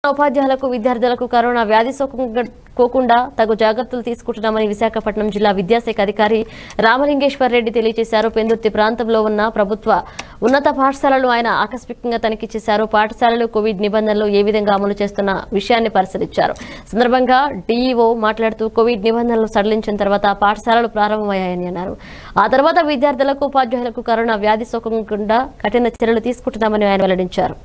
ఉపాధ్యాయులకు విద్యార్థులకు కరోనా వ్యాధి సోకకుండా తగు జాగ్రత్తలు తీసుకుంటున్నామని విశాఖపట్నం జిల్లా విద్యాశాఖ అధికారి రామలింగేశ్వర్ రెడ్డి తెలియజేశారు పెందుర్తి ప్రాంతంలో ఉన్న ప్రభుత్వ ఉన్నత పాఠశాలలు ఆయన ఆకస్మికంగా తనిఖీ చేశారు పాఠశాలలు కోవిడ్ నిబంధనలు ఏ విధంగా అమలు చేస్తున్న విషయాన్ని పరిశీలించారు సందర్భంగా డీఈఓ మాట్లాడుతూ కోవిడ్ నిబంధనలు సడలించిన తర్వాత పాఠశాలలు ప్రారంభమయ్యాయని అన్నారు ఆ తర్వాత విద్యార్థులకు ఉపాధ్యాయులకు కరోనా వ్యాధి సోకకుండా కఠిన చర్యలు తీసుకుంటున్నామని ఆయన వెల్లడించారు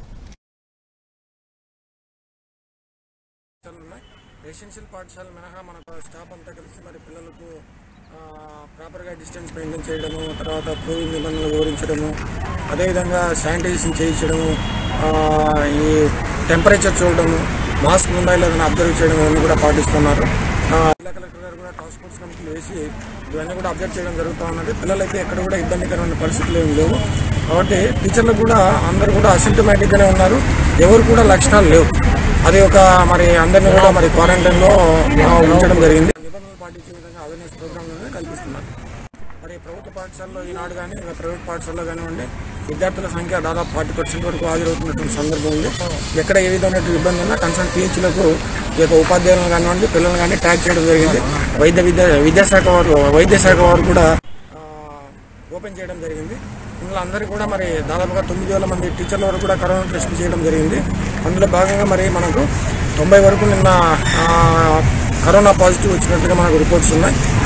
పాఠశాలలు ఉన్నాయి రెసిడెన్షియల్ పాఠశాల మినహా మనకు స్టాఫ్ అంతా కలిసి మరి పిల్లలకు ఆ, ప్రాపర్గా డిస్టెన్స్ మెయింటైన్ చేయడము తర్వాత కోవిడ్ నిబంధనలు వివరించడము అదేవిధంగా శానిటైజేషన్ చేయించడము ఆ, ఈ టెంపరేచర్ చూడడము మాస్క్ ఉందా లేదని అబ్జర్వ్ చేయడం ఇవన్నీ కూడా పాటిస్తున్నారు ఆ, జిల్లా కలెక్టర్ గారు కూడా టాస్క్ ఫోర్స్ కమిటీలు వేసి ఇవన్నీ కూడా అబ్జర్వ్ చేయడం జరుగుతూ ఉన్నది పిల్లలైతే ఎక్కడ కూడా ఇబ్బందికరమైన పరిస్థితులు ఏమి లేవు కాబట్టి టీచర్లు కూడా అందరూ కూడా అసింటమేటిక్గానే ఉన్నారు ఎవరు కూడా లక్షణాలు లేవు అది ఒక మరి అందరిని కూడా మరి క్వారంటైన్ లో ఆ, ఉంచడం జరిగింది నిబంధనలు పాటించే విధంగా అవేర్నెస్ ప్రోగ్రామ్ కల్పిస్తున్నారు మరి ప్రభుత్వ పాఠశాలలో ఈనాడు కానీ ఇంకా ప్రైవేట్ పాఠశాలలో కానివ్వండి విద్యార్థుల సంఖ్య దాదాపు ఫార్టీ పర్సెంట్ వరకు హాజరవుతున్నటువంటి సందర్భం ఉంది ఎక్కడ ఏ విధమైనటువంటి ఇబ్బంది ఉన్నా కన్సర్న్ పిహెచ్లకు ఈ యొక్క ఉపాధ్యాయులను కానివ్వండి పిల్లలను కానీ ట్యాగ్ చేయడం జరిగింది వైద్య విద్యా విద్యాశాఖ వారు వైద్య శాఖ వారు కూడా ఆ, ఓపెన్ చేయడం జరిగింది ఇందులో అందరికీ కూడా మరి దాదాపుగా తొమ్మిది వేల మంది టీచర్ల వరకు కూడా కరోనా టెస్టులు చేయడం జరిగింది అందులో భాగంగా మరి మనకు తొంభై వరకు నిన్న ఆ, కరోనా పాజిటివ్ వచ్చినట్టుగా మనకు రిపోర్ట్స్ ఉన్నాయి